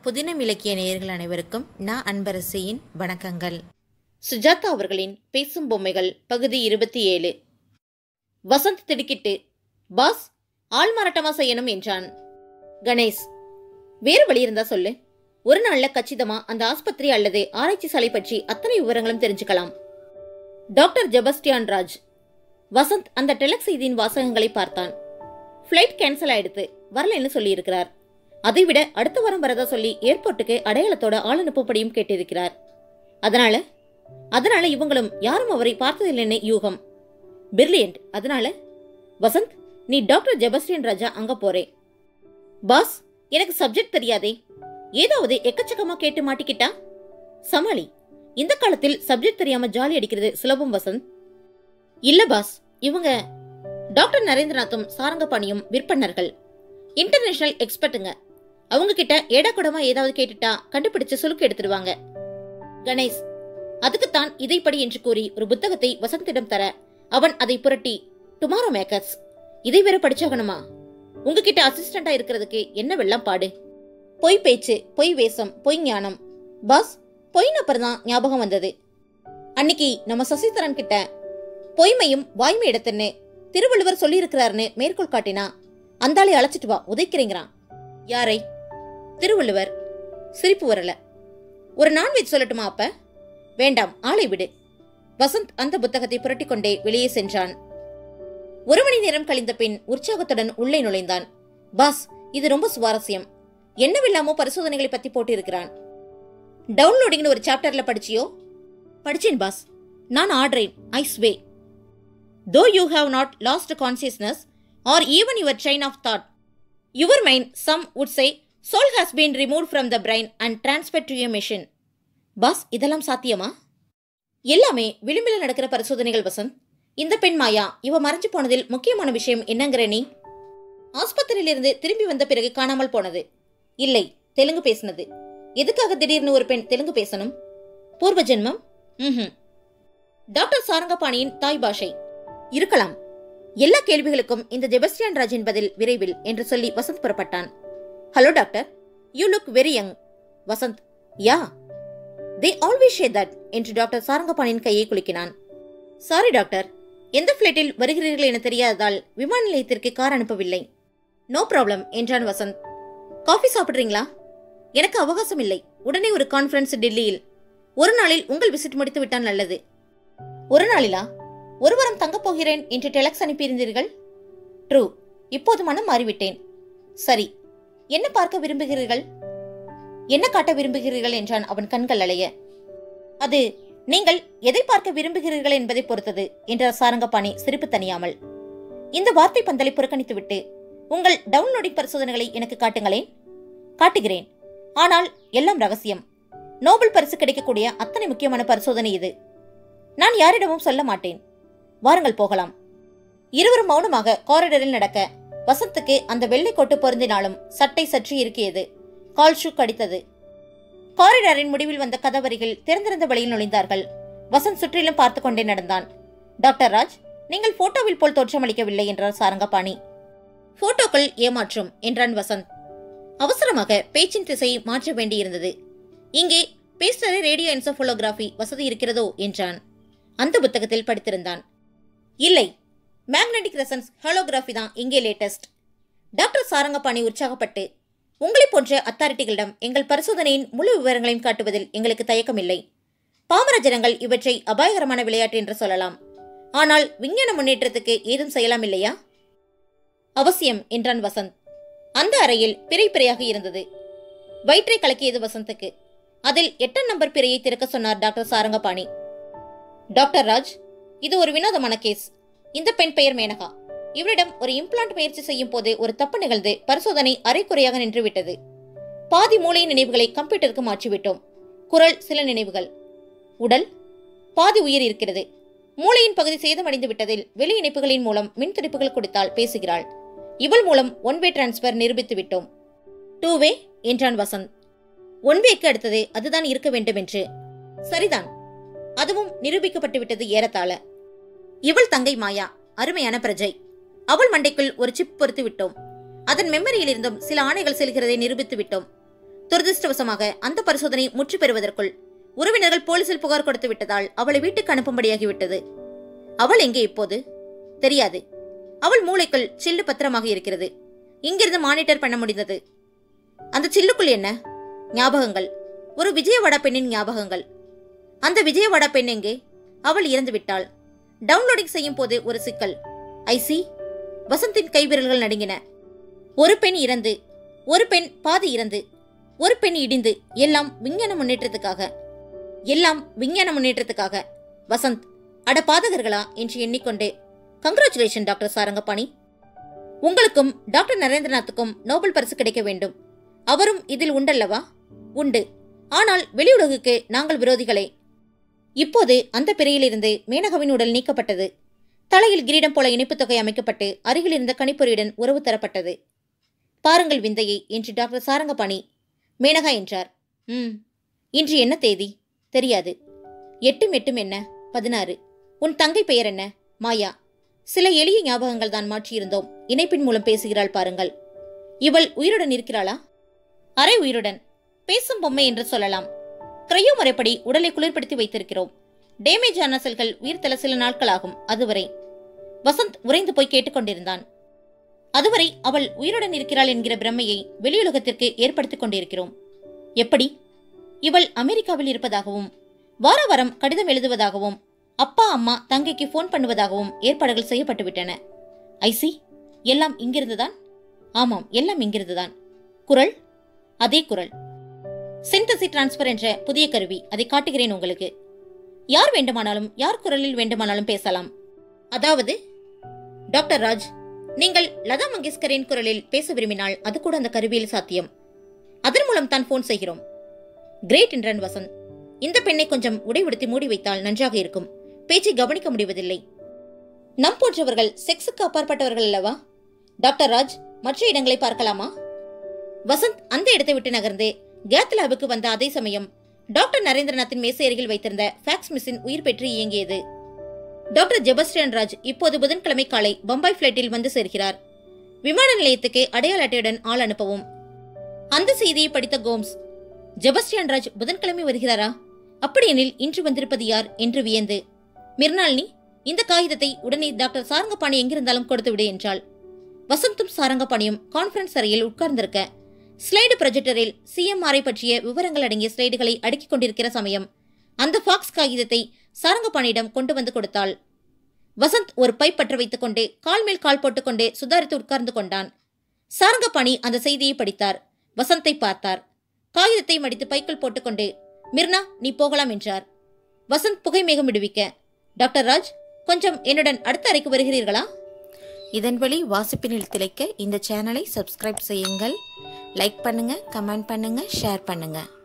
புதினம் இலக்கிய நேயர்கள் அனைவருக்கும் நான் அன்பரசியின் வணக்கங்கள் சுஜாதா அவர்களின் பேசும் பொம்மைகள் பகுதி இருபத்தி ஏழு வசந்த் திடுக்கிட்டு பாஸ் ஆள் மாறாட்டமா செய்யணும் என்றான் கணேஷ் வேறு வழி இருந்தா சொல்லு ஒரு நாள்ல கச்சிதமா அந்த ஆஸ்பத்திரி அல்லது ஆராய்ச்சி சாலை பற்றி அத்தனை விவரங்களும் தெரிஞ்சுக்கலாம் டாக்டர் ஜெபஸ்டியான் ராஜ் வசந்த் அந்த டெலக் செய்தியின் வாசகங்களை பார்த்தான் ஃப்ளைட் கேன்சல் ஆயிடுத்து வரலைன்னு சொல்லியிருக்கிறார் அதைவிட அடுத்த வாரம் வரதா சொல்லி ஏர்போர்ட்டுக்கு அடையாளத்தோட ஆள் அனுப்பும்படியும் கேட்டிருக்கிறார் அதனால அதனால இவங்களும் யாரும் அவரை பார்த்ததில்லைன்னு யூகம் பிரில்லியன்ட் அதனால வசந்த் நீ டாக்டர் ஜெபஸ்டியன் ராஜா அங்க போறே பாஸ் எனக்கு சப்ஜெக்ட் தெரியாதே ஏதாவது எக்கச்சக்கமா கேட்டு மாட்டிக்கிட்டா சமாளி இந்த காலத்தில் சப்ஜெக்ட் தெரியாம ஜாலி அடிக்கிறது சுலபம் வசந்த் இல்ல பாஸ் இவங்க டாக்டர் நரேந்திரநாத்தும் சாரங்கபாணியும் விற்பனர்கள் இன்டர்நேஷனல் எக்ஸ்பர்ட்டுங்க அவங்க கிட்ட ஏடா கூடமா ஏதாவது கேட்டுட்டா கண்டுபிடிச்சு சுலுக்கு எடுத்துடுவாங்க கணேஷ் அதுக்குத்தான் இதைப்படி என்று கூறி ஒரு புத்தகத்தை வசந்திடம் தர அவன் அதை புரட்டி டுமாரோ மேக்கர்ஸ் இதை வேற படிச்சாகணுமா உங்ககிட்ட அசிஸ்டண்டா இருக்கிறதுக்கு என்ன வெள்ளம் பாடு பொய் பேச்சு பொய் வேஷம் பொய் ஞானம் பாஸ் பொய்னு அப்புறம் தான் ஞாபகம் வந்தது அன்னைக்கு நம்ம சசிதரன் கிட்ட பொய்மையும் வாய்மை இடத்துன்னு திருவள்ளுவர் சொல்லியிருக்கிறாருன்னு மேற்கோள் காட்டினா அந்தாளை அழைச்சிட்டு வா உதைக்கிறீங்கிறான் யாரை திருவள்ளுவர் சிரிப்பு வரல ஒரு நான்வெஜ் சொல்லட்டுமா அப்ப வேண்டாம் ஆளை விடு வசந்த் அந்த புத்தகத்தை புரட்டிக் கொண்டே வெளியே சென்றான் ஒரு மணி நேரம் கழிந்த பின் உற்சாகத்துடன் உள்ளே நுழைந்தான் பாஸ் இது ரொம்ப சுவாரஸ்யம் என்னவில்லாமோ பரிசோதனைகளை பத்தி போட்டிருக்கிறான் டவுன்லோடிங்னு ஒரு சாப்டர்ல படிச்சியோ படிச்சேன் பாஸ் நான் ஆடுறேன் I sway though you have not lost consciousness or even your train of thought your mind some would say soul has been remove from the brain and transfer to you machine boss இதெல்லாம் சாத்தியமா எல்லாமே விளிம்பில் நடக்கிற பரிசோதனைகள் வசந்த் இந்த பெண் மாயா இவ மறைஞ்சு போனதில் முக்கியமான விஷயம் என்னங்கிற நீ ஆஸ்பத்திரியிலிருந்து திரும்பி வந்த பிறகு காணாமல் போனது இல்லை தெலுங்கு பேசினது எதுக்காக திடீர்னு ஒரு பெண் தெலுங்கு பேசணும் பூர்வ ஜென்மம் ம்ஹும் டாக்டர் சாரங்கபாணியின் தாய் பாஷை இருக்கலாம் எல்லா கேள்விகளுக்கும் இந்த ஜெபஸ்டியான் ராஜின் பதில் விரைவில் என்று சொல்லி வசந்த் புறப்பட்டான் hello doctor you look very young Vasanth yeah they always say that என்று டாக்டர் சாரங்கபாணியின் கையை குலுக்கினான் சாரி டாக்டர் எந்த ஃபிளைட்டில் வருகிறீர்கள் என தெரியாததால் விமான நிலையத்திற்கு கார் அனுப்பவில்லை நோ ப்ராப்ளம் என்றான் வசந்த் காஃபி சாப்பிடுறீங்களா எனக்கு அவகாசம் இல்லை உடனே ஒரு கான்ஃபரன்ஸ் டெல்லியில் ஒரு நாளில் உங்கள் விசிட் முடித்து விட்டால் நல்லது ஒரு நாளிலா ஒரு வாரம் தங்கப் போகிறேன் என்று டெலக்ஸ் அனுப்பியிருந்தீர்கள் ட்ரூ இப்போது மனம் மாறிவிட்டேன் சரி என்ன பார்க்க விரும்புகிறீர்கள் என்ன காட்ட விரும்புகிறீர்கள் என்றான் அவன் கண்கள் அலைய அது நீங்கள் எதை பார்க்க விரும்புகிறீர்கள் என்பதை பொறுத்தது என்றார் சாரங்கபாணி சிரிப்பு தணியாமல் இந்த வார்த்தை பந்தலை புறக்கணித்துவிட்டு உங்கள் டவுன்லோடிங் பரிசோதனைகளை எனக்கு காட்டுங்களேன் காட்டுகிறேன் ஆனால் எல்லாம் ரகசியம் நோபல் பரிசு கிடைக்கக்கூடிய அத்தனை முக்கியமான பரிசோதனை இது நான் யாரிடமும் சொல்ல மாட்டேன் வாருங்கள் போகலாம் இருவரும் மௌனமாக காரிடரில் நடக்க வசந்துக்கு அந்த வெள்ளை கோட்டு பொருந்தினாலும் சட்டை சற்று இருக்கியது கால் ஷூ கடித்தது காரிடாரின் முடிவில் வந்த கதவரிகள் திறந்திருந்த வழியில் நுழைந்தார்கள் வசந்த் சுற்றிலும் பார்த்து கொண்டே நடந்தான் டாக்டர் ராஜ் நீங்கள் போட்டோவில் போல் தோற்றமளிக்கவில்லை என்றார் சாரங்கபாணி போட்டோக்கள் ஏமாற்றும் என்றான் வசந்த் அவசரமாக பேச்சின் திசையை மாற்ற வேண்டியிருந்தது இங்கே பேஸ்டரை ரேடியோ என்சோபோலோகிராஃபி வசதி இருக்கிறதோ என்றான் அந்த புத்தகத்தில் படித்திருந்தான் இல்லை மேக்னெட்டிக் ரெசன்ஸ் ஹாலோகிராஃபி தான் இங்கே லேட்டஸ்ட் டாக்டர் சாரங்கபாணி உற்சாகப்பட்டு உங்களைப் போன்ற அத்தாரிட்டிகளிடம் எங்கள் பரிசோதனையின் முழு விவரங்களையும் காட்டுவதில் எங்களுக்கு தயக்கமில்லை பாமர ஜனங்கள் இவற்றை அபாயகரமான விளையாட்டு என்று சொல்லலாம் ஆனால் விஞ்ஞான முன்னேற்றத்துக்கு ஏதும் செய்யலாம் இல்லையா அவசியம் என்றான் வசந்த் அந்த அறையில் பிறை பிறையாக இருந்தது வயிற்றை கலக்கியது வசந்துக்கு அதில் எட்டாம் நம்பர் பிறையை திறக்க சொன்னார் டாக்டர் சாரங்கபாணி டாக்டர் ராஜ் இது ஒரு வினோதமான கேஸ் இந்த பெண் பெயர் மேனகா இவரிடம் ஒரு இம்ப்ளான்ட் முயற்சி செய்யும் போது ஒரு தப்பு நிகழ்ந்து பரிசோதனை அரைக்குறையாக நின்றுவிட்டது பாதி மூளை நினைவுகளை கம்ப்யூட்டருக்கு மாற்றிவிட்டோம் குரல் சில நினைவுகள் உடல் பாதி உயிர் இருக்கிறது மூளையின் பகுதி சேதமடைந்து விட்டதில் வெளி இணைப்புகளின் மூலம் மின் துடிப்புகள் கொடுத்தால் பேசுகிறாள் இவள் மூலம் ஒன் வே டிரான்ஸ்பர் நிரூபித்து விட்டோம் டூ வே என்றான் வசந்த் ஒன் வேக்கு அடுத்தது அதுதான் இருக்க வேண்டும் என்று சரிதான் அதுவும் நிரூபிக்கப்பட்டு விட்டது ஏறத்தாழ இவள் தங்கை மாயா அருமையான பிரஜை அவள் மண்டைக்குள் ஒரு சிப் பொருத்தி விட்டோம் அதன் மெமரியில் இருந்தும் சில ஆணைகள் செல்கிறதை நிரூபித்து விட்டோம் துரதிருஷ்டவசமாக அந்த பரிசோதனை முற்று பெறுவதற்குள் உறவினர்கள் போலீசில் புகார் கொடுத்து விட்டதால் அவளை வீட்டுக்கு அனுப்பும்படியாகிவிட்டது அவள் எங்கே இப்போது தெரியாது அவள் மூளைக்குள் சில்லு பத்திரமாக இருக்கிறது இங்கிருந்து மானிட்டர் பண்ண முடிந்தது அந்த சில்லுக்குள் என்ன ஞாபகங்கள் ஒரு விஜயவாடா பெண்ணின் ஞாபகங்கள் அந்த விஜயவாடா பெண் எங்கே அவள் இறந்து விட்டாள் டவுன்லோடிங் செய்யும் போது ஒரு சிக்கல் ஐசி வசந்தின் கைவிரல்கள் நடுங்கின ஒரு பெண் இறந்து ஒரு பெண் பாதி இறந்து ஒரு பெண் இடிந்து எல்லாம் விஞ்ஞான முன்னேற்றத்துக்காக எல்லாம் விஞ்ஞான முன்னேற்றத்துக்காக வசந்த் அட பாதகர்களா என்று எண்ணிக்கொண்டு கங்க்ராச்சுலேஷன் டாக்டர் சாரங்கபாணி உங்களுக்கும் டாக்டர் நரேந்திரநாத்துக்கும் நோபல் பரிசு கிடைக்க வேண்டும் அவரும் இதில் உண்டல்லவா உண்டு ஆனால் வெளியுலகுக்கு நாங்கள் விரோதிகளே இப்போது அந்த பிறையிலிருந்து மேனகாவின் உடல் நீக்கப்பட்டது தலையில் கிரீடம் போல இணைப்புத் தொகை அமைக்கப்பட்டு அருகில் இருந்த கணிப்பொறியுடன் உறவு தரப்பட்டது பாருங்கள் விந்தையை என்று டாக்டர் சாரங்கபாணி மேனகா என்றார் ம் இன்று என்ன தேதி தெரியாது எட்டும் எட்டும் என்ன பதினாறு உன் தங்கை பெயர் என்ன மாயா சில எளிய ஞாபகங்கள் தான் மாற்றியிருந்தோம் இணைப்பின் மூலம் பேசுகிறாள் பாருங்கள் இவள் உயிருடன் இருக்கிறாளா அரை உயிருடன் பேசும் பொம்மை என்று சொல்லலாம் கிரையோ முறைப்படி உடலை குளிர்படுத்தி வைத்திருக்கிறோம் டேமேஜ் ஆன செல்கள் உயிர்த்தல சில நாட்களாகும் அதுவரை வசந்த் உறைந்து போய் கேட்டுக்கொண்டிருந்தான் அதுவரை அவள் உயிருடன் இருக்கிறாள் என்கிற பிரமையை வெளியுலகத்திற்கு ஏற்படுத்திக் கொண்டிருக்கிறோம் எப்படி இவள் அமெரிக்காவில் இருப்பதாகவும் வார வாரம் கடிதம் எழுதுவதாகவும் அப்பா அம்மா தங்கைக்கு ஃபோன் பண்ணுவதாகவும் ஏற்பாடுகள் செய்யப்பட்டுவிட்டன ஐசி எல்லாம் இங்கிருந்துதான் ஆமாம் எல்லாம் இங்கிருந்துதான் குரல் அதே குரல் சிந்தசி டிரான்ஸ்பர் என்ற புதிய கருவி அதை காட்டுகிறேன் உங்களுக்கு யார் வேண்டுமானாலும் யார் குரலில் வேண்டுமானாலும் பேசலாம் அதாவது டாக்டர் ராஜ் நீங்கள் லதா மங்கேஷ்கரின் குரலில் பேச விரும்பினால் அது கூட அந்த கருவியில் சாத்தியம் அதன் மூலம் தான் போன் செய்கிறோம் கிரேட் என்றான் வசந்த் இந்த பெண்ணை கொஞ்சம் உடை உடுத்தி மூடி வைத்தால் நன்றாக இருக்கும் பேச்சை கவனிக்க முடிவதில்லை நம் போன்றவர்கள் செக்ஸுக்கு அப்பாற்பட்டவர்கள் அல்லவா டாக்டர் ராஜ் மற்ற இடங்களை பார்க்கலாமா வசந்த் அந்த இடத்தை விட்டு நகர்ந்து கேத் லேபுக்கு வந்த அதே சமயம் டாக்டர் நரேந்திரநாத்தின் மேசை அருகில் வைத்திருந்த ஃபேக்ஸ் மிஷின் உயிர் பெற்று இயங்கியது டாக்டர் ஜெபஸ்டியன் ராஜ் இப்போது புதன்கிழமை காலை பம்பாய் பிளைட்டில் வந்து சேர்கிறார் விமான நிலையத்துக்கு அடையாள அட்டையுடன் ஆள் அனுப்பவும் அந்த செய்தியை படித்த கோம்ஸ் ஜெபஸ்டியன் ராஜ் புதன்கிழமை வருகிறாரா அப்படியெனில் இன்று வந்திருப்பது யார் என்று வியந்து மிர்னாலினி இந்த காகிதத்தை உடனே டாக்டர் சாரங்கபாணி எங்கிருந்தாலும் கொடுத்து விடு என்றாள் வசந்தும் சாரங்கபாணியும் கான்ஃபரன்ஸ் அறையில் உட்கார்ந்திருக்க ஸ்லைடு ப்ரொஜெக்டரில் சிஎம்ஆரை பற்றிய விவரங்கள் அடங்கிய ஸ்லைடுகளை அடுக்கிக் கொண்டிருக்கிற சமயம் அந்த ஃபாக்ஸ் காகிதத்தை சாரங்கபாணியிடம் கொண்டு வந்து கொடுத்தாள் வசந்த் ஒரு பைப் பற்ற வைத்துக் கொண்டு கால் மேல் கால் போட்டுக்கொண்டு சுதாரித்து உட்கார்ந்து கொண்டான் சாரங்கபாணி அந்த செய்தியை படித்தார் வசந்தை பார்த்தார் காகிதத்தை மடித்து பைக்குள் போட்டுக்கொண்டு மிர்னா நீ போகலாம் என்றார் வசந்த் புகை மேகம் விடுவிக்க டாக்டர் ராஜ் கொஞ்சம் என்னுடன் அடுத்த அறைக்கு வருகிறீர்களா இதன் வழி வாசிப்பினில் திளைக்க இந்த சேனலை சப்ஸ்கிரைப் செய்யுங்கள் லைக் பண்ணுங்க கமெண்ட் பண்ணுங்க ஷேர் பண்ணுங்க